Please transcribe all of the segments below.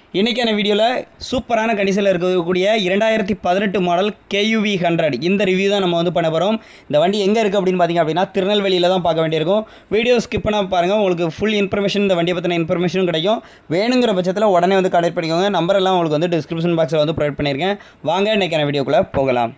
இன்றைக்கான வீடியோவில் சூப்பரான கண்டிஷனில் இருக்கக்கூடிய இரண்டாயிரத்தி பதினெட்டு மாடல் கேயூவி ஹண்ட்ரட் இந்த ரிவ்யூ தான் நம்ம வந்து பண்ண போகிறோம் இந்த வண்டி எங்கே இருக்குது அப்படின்னு பார்த்தீங்க அப்படின்னா திருநெல்வேலியில் தான் பார்க்க வேண்டியிருக்கும் வீடியோ ஸ்கிப் பண்ண பாருங்கள் உங்களுக்கு ஃபுல் இன்ஃபர்மேஷன் இந்த வண்டியை பற்றின இன்ஃபர்மேஷனும் கிடைக்கும் வேணுங்கிற பட்சத்தில் உடனே வந்து கான்டெக்ட் பண்ணிக்கோங்க நம்பர் எல்லாம் உங்களுக்கு வந்து டிஸ்கிரிப்ஷன் பாக்ஸில் வந்து ப்ரொவைட் பண்ணியிருக்கேன் வாங்க இன்றைக்கான வீடியோக்குள்ளே போகலாம்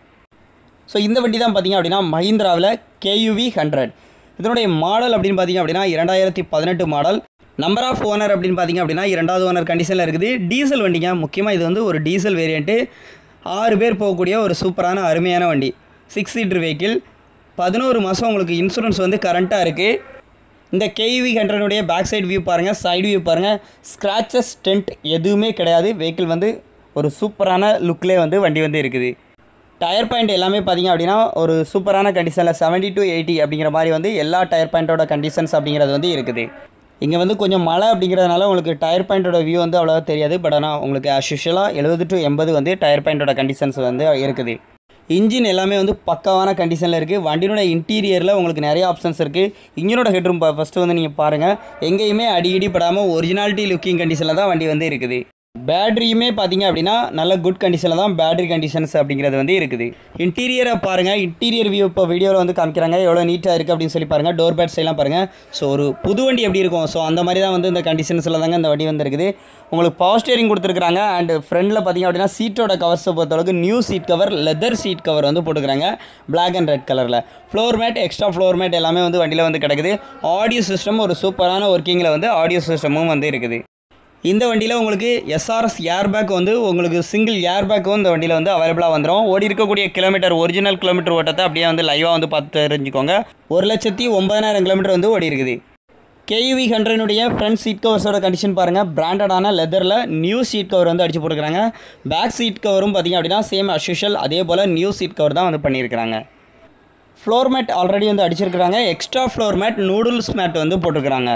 ஸோ இந்த வண்டி தான் பார்த்தீங்க அப்படின்னா மஹிந்திராவில் கேயூவி ஹண்ட்ரட் இதனுடைய மாடல் அப்படின்னு பார்த்தீங்க அப்படின்னா இரண்டாயிரத்தி பதினெட்டு மாடல் நம்பர் ஆஃப் ஓனர் அப்படின்னு பார்த்தீங்க அப்படின்னா இரண்டாவது ஓனர் கண்டிஷனில் இருக்குது டீசல் வண்டிங்க முக்கியமாக இது வந்து ஒரு டீசல் வேரியண்ட்டு ஆறு பேர் போகக்கூடிய ஒரு சூப்பரான அருமையான வண்டி சிக்ஸ் சீட்டர் வெஹிக்கிள் பதினோரு மாதம் உங்களுக்கு இன்சூரன்ஸ் வந்து கரண்ட்டாக இருக்குது இந்த கேவி ஹண்ட்ரனுடைய பேக் சைடு வியூ பாருங்கள் சைடு வியூ பாருங்கள் ஸ்க்ராச்சஸ் டென்ட் எதுவுமே கிடையாது வெஹிக்கிள் வந்து ஒரு சூப்பரான லுக்லேயே வந்து வண்டி வந்து இருக்குது டயர் பாயிண்ட் எல்லாமே பார்த்தீங்க அப்படின்னா ஒரு சூப்பரான கண்டிஷனில் 70 டு எயிட்டி அப்படிங்கிற மாதிரி வந்து எல்லா டயர் பாயிண்ட்டோட கண்டிஷன்ஸ் அப்படிங்கிறது வந்து இருக்குது இங்கே வந்து கொஞ்சம் மழை அப்படிங்கிறதுனால உங்களுக்கு டயர் பாயிண்டோட வியூ வந்து அவ்வளோவா தெரியாது பட் ஆனால் உங்களுக்கு ஆஸ் யூஷுவலாக எழுபது டு எண்பது வந்து டயர் பாயிண்டோட கண்டிஷன்ஸ் வந்து இருக்குது இன்ஜின் எல்லாமே வந்து பக்காவான கண்டிஷனில் இருக்குது வண்டியோட இன்டீரியரில் உங்களுக்கு நிறைய ஆப்ஷன்ஸ் இருக்குது இன்ஜினோட ஹெட்ரூம் ஃபஸ்ட்டு வந்து நீங்கள் பாருங்கள் எங்கேயுமே அடி இடி படாமல் ஒரிஜினாலிட்டி லுக்கிங் கண்டிஷனில் தான் வண்டி வந்து இருக்குது பேட்டரியுமே பார்த்தீங்க அப்படின்னா நல்ல குட் கண்டிஷனில் தான் பேட்டரி கண்டிஷன்ஸ் அப்படிங்கிறது வந்து இருக்குது இன்டீரியரை பாருங்கள் இன்டீரியர் வியூ இப்போ வீடியோவில் வந்து காமிக்கிறாங்க எவ்வளோ நீட்டாக இருக்குது அப்படின்னு சொல்லி பாருங்கள் டோர் பேட்ஸ் எல்லாம் பாருங்கள் ஸோ ஒரு புது வண்டி எப்படி இருக்கும் ஸோ அந்த மாதிரி தான் வந்து இந்த கண்டிஷன்ஸில் தாங்க இந்த வண்டி வந்து இருக்குது உங்களுக்கு பவர் ஸ்டேரிங் கொடுத்துருக்காங்க அண்ட் ஃப்ரண்டில் பார்த்தீங்க அப்படின்னா சீட்டோட கவர்ஸை பொறுத்தளவுக்கு new seat cover leather seat cover வந்து போட்டுக்கிறாங்க பிளாக் அண்ட் ரெட் கலரில் floor mat extra floor mat எல்லாமே வந்து வண்டியில் வந்து கிடக்குது ஆடியோ சிஸ்டம் ஒரு சூப்பரான ஒர்க்கிங்கில் வந்து ஆடியோ சிஸ்டமும் வந்து இருக்குது இந்த வண்டியில் உங்களுக்கு எஸ்ஆர்எஸ் ஏர்பேக் வந்து உங்களுக்கு சிங்கிள் ஏர்பேக்கும் இந்த வண்டியில் வந்து அவைலபிளாக வந்துடும் ஓடி இருக்கக்கூடிய கிலோமீட்டர் ஒரிஜினல் கிலோமீட்டர் ஓட்டத்தை அப்படியே வந்து லைவாக வந்து பார்த்து தெரிஞ்சுக்கோங்க ஒரு லட்சத்தி ஒன்பதாயிரம் கிலோமீட்டர் வந்து ஓடி இருக்குது கேயூவி ஹண்ட்ரனுடைய ஃப்ரண்ட் சீட் கவர்ஸோட கண்டிஷன் பாருங்கள் பிராண்டடான லெதரில் நியூ சீட் கவர் வந்து அடிச்சு போட்டுருக்காங்க பேக் சீட் கவரும் பார்த்திங்க அப்படின்னா சேம் அஸ்யூஷல் அதே போல் நியூ சீட் கவர் தான் வந்து பண்ணியிருக்கிறாங்க ஃப்ளோர் மேட் ஆல்ரெடி வந்து அடிச்சிருக்கிறாங்க extra floor mat noodles mat வந்து போட்டிருக்கிறாங்க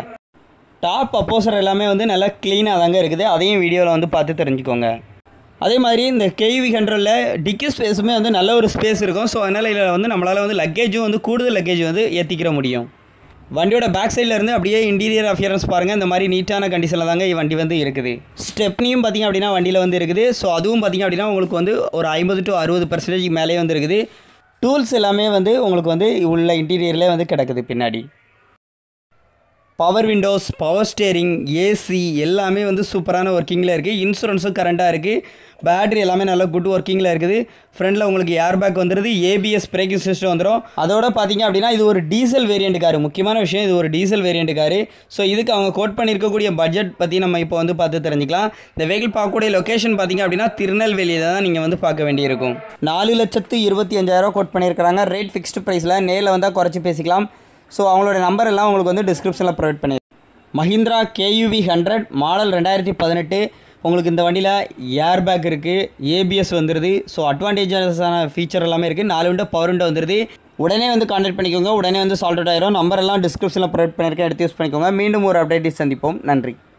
டாப் அப்போசர் எல்லாமே வந்து நல்லா க்ளீனாக தாங்க இருக்குது அதையும் வீடியோவில் வந்து பார்த்து தெரிஞ்சுக்கோங்க அதே மாதிரி இந்த கேவி ஹண்ட்ரடில் டிக்கி ஸ்பேஸுமே வந்து நல்ல ஒரு ஸ்பேஸ் இருக்கும் ஸோ அதனால் இதில் வந்து நம்மளால் வந்து லக்கேஜும் வந்து கூடுதல் லக்கேஜ் வந்து ஏற்றிக்கிற முடியும் வண்டியோட பேக் சைடில் இருந்து அப்படியே இன்டீரியர் அஃபியரன்ஸ் பாருங்கள் இந்த மாதிரி நீட்டான கண்டிஷனில் தாங்க வண்டி வந்து இருக்குது ஸ்டெப்னியும் பார்த்திங்க அப்படின்னா வண்டியில் வந்து இருக்குது ஸோ அதுவும் பார்த்திங்க அப்படின்னா உங்களுக்கு வந்து ஒரு ஐம்பது டு அறுபது பர்சன்டேஜ் மேலே வந்து இருக்குது டூல்ஸ் எல்லாமே வந்து உங்களுக்கு வந்து உள்ள இன்டீரியர்லேயே வந்து கிடக்குது பின்னாடி power windows power steering AC எல்லாமே வந்து சூப்பரான ஒர்க்கிங்கில் இருக்குது இன்சூரன்ஸும் கரண்ட்டாக இருக்குது பேட்டரி எல்லாமே நல்லா குட் ஒர்க்கிங்கில் இருக்குது ஃப்ரண்டில் உங்களுக்கு ஏர் பேக் வந்துடுது ஏபிஎஸ் பிரேக்கிங் சிஸ்டம் வந்துடும் அதோட பார்த்தீங்க அப்படின்னா இது ஒரு டீசல் வேரியண்ட் காரு முக்கியமான விஷயம் இது ஒரு டீசல் வேரியண்ட் காரு ஸோ இதுக்கு அவங்க கோட் பண்ணியிருக்கக்கூடிய பட்ஜெட் பற்றி நம்ம இப்போ வந்து பார்த்து தெரிஞ்சுக்கலாம் இந்த வெஹிக்கிள் பார்க்கக்கூடிய லொக்கேஷன் பார்த்தீங்க அப்படின்னா திருநெல்வேலியில் தான் நீங்கள் வந்து பார்க்க வேண்டியிருக்கும் நாலு லட்சத்து இருபத்தி அஞ்சாயிரம் கோட் பண்ணியிருக்கிறாங்க ரேட் ஃபிக்ஸ்டு ப்ரைஸில் நேரில் வந்தால் குறைச்சி பேசிக்கலாம் ஸோ அவங்களோட நம்பர் எல்லாம் உங்களுக்கு வந்து டிஸ்கிரிப்ஷனில் ப்ரொவைட் பண்ணி மஹிந்திரா கேயூவி ஹண்ட்ரட் மாடல் ரெண்டாயிரத்தி பதினெட்டு உங்களுக்கு இந்த வண்டியில் ஏர் பேக் இருக்குது ஏபிஎஸ் வந்துடுது ஸோ அட்வான்டேஜஸான ஃபீச்சர் எல்லாமே இருக்குது நாலு விண்டோ பவர் விண்டோ வந்துடுது உடனே வந்து கான்டாக்ட் பண்ணிக்கோங்க உடனே வந்து சால்ட் அவுட் ஆயிரும் நம்பர் எல்லாம் டிஸ்கிரிப்ஷனில் ப்ரொவைட் பண்ணியிருக்கேன் எடுத்து யூஸ் பண்ணிக்கோங்க மீண்டும் ஒரு அப்டேட் சந்திப்போம் நன்றி